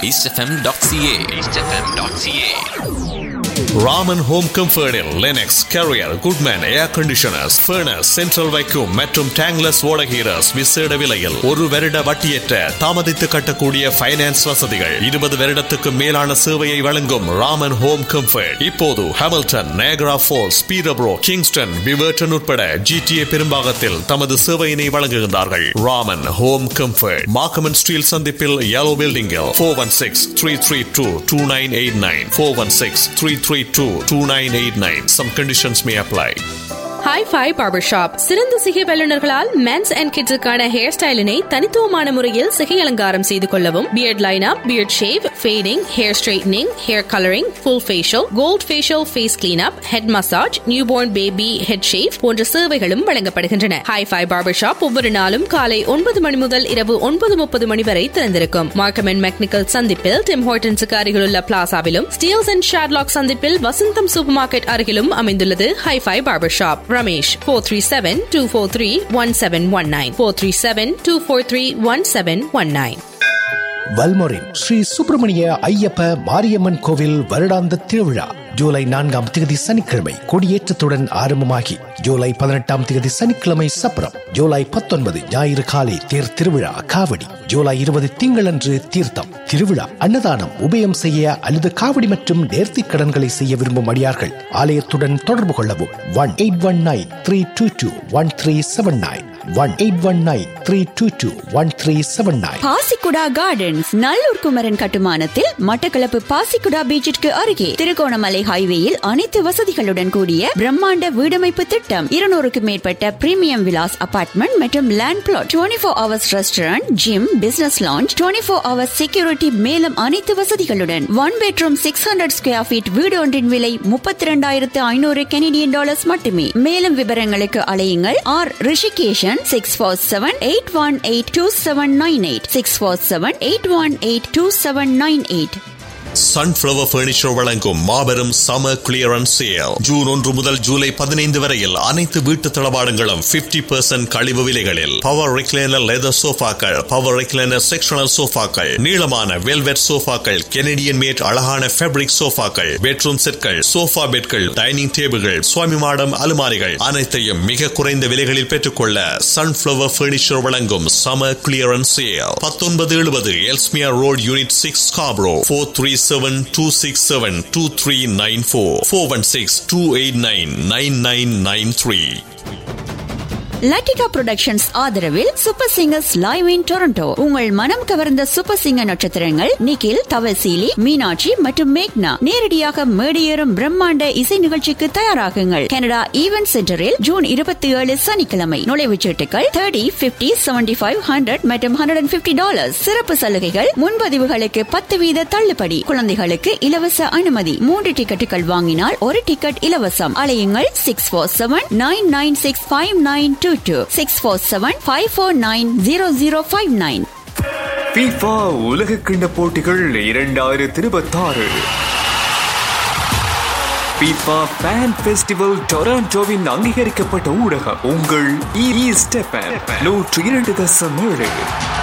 eastfm.ca eastfm.ca Raman home கம்ஃபர்டில் Lennox Carrier Goodman air conditioners furnace central வைக்கும் மற்றும் tankless ஓடகீரஸ் விசேட விலையில் ஒரு வருட வட்டியற்ற தாமதித்து கட்டக்கூடிய ஃபைனான்ஸ் வசதிகள் இருபது வருடத்துக்கு மேலான சேவையை வழங்கும் ராமன் ஹோம் கம்ஃபர்ட் இப்போது Hamilton Niagara Falls Peterborough Kingston விவர்டன் உட்பட ஜிடிஏ பெரும்பாகத்தில் தமது சேவையினை வழங்குகின்றார்கள் Raman home comfort Markham and Steeles சந்திப்பில் yellow பில்டிங்கில் four one six three three two two nine eight nine four one six three three two two nine eight nine some conditions may apply hi fi barber shop சிறந்த சிகை வல்லுநர்களால் men's and கிட்ஸுக்கான hair ஸ்டைலினை தனித்துவமான முறையில் சிகை அலங்காரம் செய்து கொள்ளவும் beard line up beard shave fading hair straightening hair colouring full facial gold facial face cleanup head massage new born baby head shave போன்ற சேவைகளும் வழங்கப்படுகின்றன ஹாய் ஃபை பார்பர் ஷாப் ஒவ்வொரு நாளும் காலை ஒன்பது மணி முதல் இரவு ஒன்பது முப்பது மணி வரை திறந்திருக்கும் மார்க்கம் அண்ட் மெக்னிக்கல் சந்திப்பில் டிம் ஹோட்டன்ஸுக்கு அருகிலுள்ள பிளாசாவிலும் ஸ்டீல்ஸ் அண்ட் ஷாட்லாக் சந்திப்பில் வசந்தம் சூப்பர் மார்க்கெட் அருகிலும் அமைந்துள்ளது hi fi barber shop Ramesh four three seven two four three one seven one nine four three seven two four three one seven one nine வல்மொரின் ஸ்ரீ சுப்பிரமணிய ஐயப்ப மாரியம்மன் கோவில் வருடாந்த திருவிழா ஜூலை நான்காம் தேதி சனிக்கிழமை கொடியேற்றத்துடன் ஆரம்பமாகி ஜூலை பதினெட்டாம் தேதி சனிக்கிழமை சப்பரம் ஜூலை பத்தொன்பது ஞாயிறு காலை தேர் திருவிழா காவடி ஜூலை இருபது திங்களன்று தீர்த்தம் திருவிழா அன்னதானம் உபயம் செய்ய அல்லது காவடி மற்றும் நேர்த்திக் கடன்களை செய்ய விரும்பும் அடியார்கள் ஆலயத்துடன் தொடர்பு கொள்ளவும் one eight one nine three two two one three seven nine one eight one nine three two two one three seven nine Pasikuda gardens Nallur Kumaran கட்டுமானத்தில் மட்டக்களப்பு பாசிக்குடா பீச்சிற்கு அருகே திருகோணமலை ஹைவேயில் அனைத்து வசதிகளுடன் கூடிய பிரம்மாண்ட வீடமைப்பு திட்டம் இருநூறுக்கு மேற்பட்ட பிரீமியம் விலாஸ் அபார்ட்மெண்ட் மற்றும் land plot twenty four hours restaurant gym business lounge twenty four hours security மேலும் அனைத்து வசதிகளுடன் one bedroom six hundred square feet வீடு ஒன்றின் விலை முப்பத்தி இரண்டாயிரத்து ஐநூறு கெனடியன் டாலர்ஸ் மட்டுமே மேலும் விவரங்களுக்கு அலையுங்கள் R Rishikesan six four seven eight one eight two seven nine eight six four seven eight one eight two seven nine eight sunflower furniture வழங்கும் மாபெரும் சம கிளியரன்ஸ் சேல் ஜூன் ஒன்று முதல் ஜூலை பதினைந்து வரையில் அனைத்து வீட்டு தளபாடங்களும் 50% பெர்சன்ட் கழிவு விலைகளில் பவர் ரெக்லைனர் லெதர் சோஃபாக்கள் பவர் ரெக்லைனர் செக்ஷனல் சோஃபாக்கள் நீளமான வெல்வெட் சோஃபாக்கள் கெனடியன் மேட் அழகான ஃபேப்ரிக் சோஃபாக்கள் பெட்ரூம் செட்கள் சோஃபா பெட்கள் டைனிங் டேபிள்கள் சுவாமி மாடம் அலுமாரிகள் அனைத்தையும் மிக குறைந்த விலைகளில் பெற்றுக்கொள்ள சன்ஃபிளவர் பர்னிச்சர் வழங்கும் சம கிளியரன்ஸ் சேல் பத்தொன்பது எழுபது எல்ஸ்மியா ரோட் யூனிட் சிக்ஸ் காப்ரோ four three seven two six seven two three nine four four one six two eight nine nine nine nine three Latika productions ஆதரவில் super singers live in Toronto உங்கள் மனம் கவர்ந்த super singer நட்சத்திரங்கள் நிகில் தவசீலி மீனாட்சி மற்றும் மேக்னா நேரடியாக மேடியேறும் பிரம்மாண்ட இசை நிகழ்ச்சிக்கு தயாராகுங்கள் கனடா ஈவென்ட் சென்டரில் ஜூன் இருபத்தி ஏழு சனிக்கிழமை நுழைவுச் சீட்டுகள் thirty fifty seventy five hundred மற்றும் ஹண்ட்ரட் அண்ட் பிப்டி டாலர் சிறப்பு சலுகைகள் முன்பதிவுகளுக்கு பத்து வீத தள்ளுபடி குழந்தைகளுக்கு இலவச அனுமதி மூன்று டிக்கெட்டுகள் வாங்கினால் ஒரு டிக்கெட் இலவசம் அலையுங்கள் six four seven nine nine six five nine two two six four seven five four nine zero zero five nine FIFA உலக கிண்ண போட்டிகள் இரண்டாயிரத்தி இருபத்தாறு FIFA ஃபேன் ஃபெஸ்டிவல் டொராண்டோவின் அங்கீகரிக்கப்பட்ட ஊடகம் உங்கள் ஈஸ்ட் நூற்றி இரண்டு தசம் ஏழு